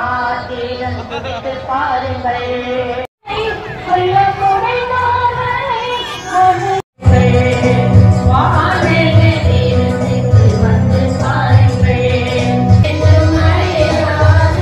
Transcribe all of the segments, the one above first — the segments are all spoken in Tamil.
பார்த்தீர்கள் துடித்து பாருங்கள் கொல்ல முனைந்தார்களை கொன்று வானென்று தேசத்துக்கு வந்து பாருங்கள் என்றும் அழியாது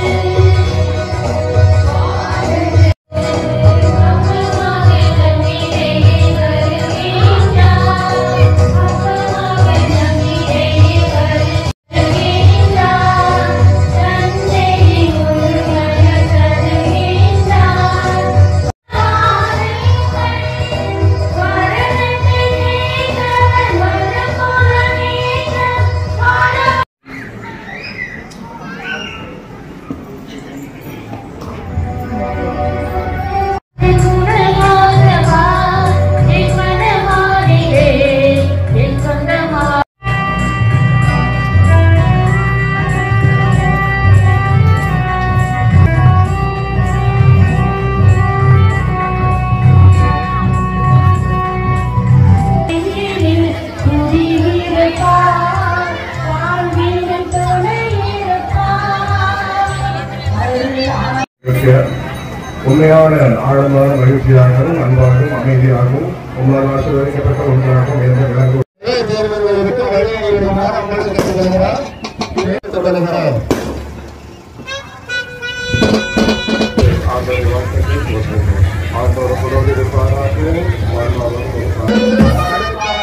என் சொந்தமா மகிழ்ச்சியா உண்மையான ஆழமான மகிழ்ச்சியாகவும் அன்பாகவும் அமைதியாகவும் உங்களால் ஆசீர்வதிக்கப்பட்ட ஒன்றாகவும் எந்த விளங்கு தேர்வர்களுக்கு வழியிடுமாறு உங்களுக்கு கேட்டுக்கொள்கிறார் கேட்டுக்கொள்கிறார் ஆண்டவரை வாழ்த்துக்கள் போற்றுகிறோம். ஆண்டவர் புரோகித இருப்பாராக வாழ்வாளர் இருப்பாராக.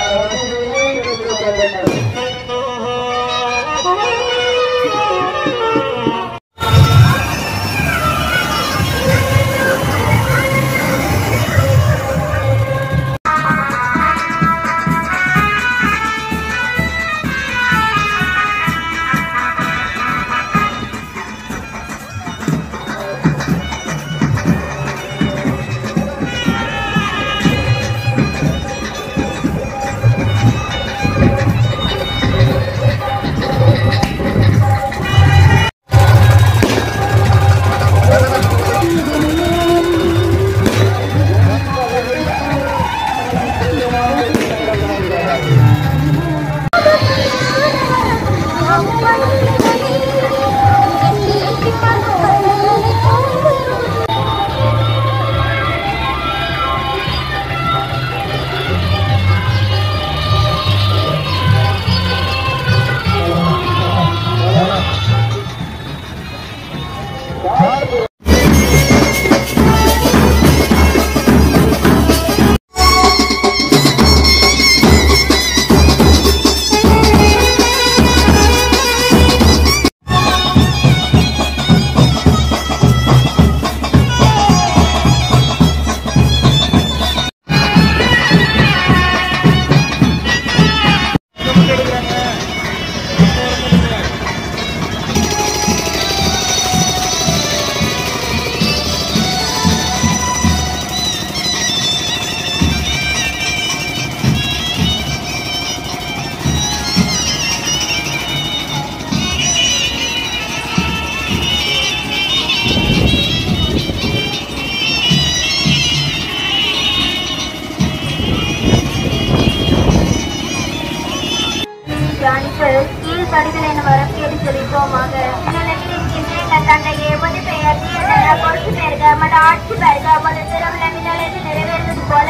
தியானிகள் கீழ்படிகள் என வரம் கேட்டு செலுத்துவோமாக நிலத்தில் இருக்கின்ற எங்கள் தந்தையே உமது பெயர் நீர் பொறுத்து பெருக மத ஆட்சி பெருக மத திருவிழா நிலையில் நிறைவேறுவது போல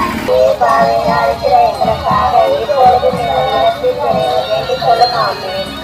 பாவையா இருக்கிற எங்களுக்காக இப்பொழுது நீங்கள் வேண்டிக் கொள்ளும் ஆமென்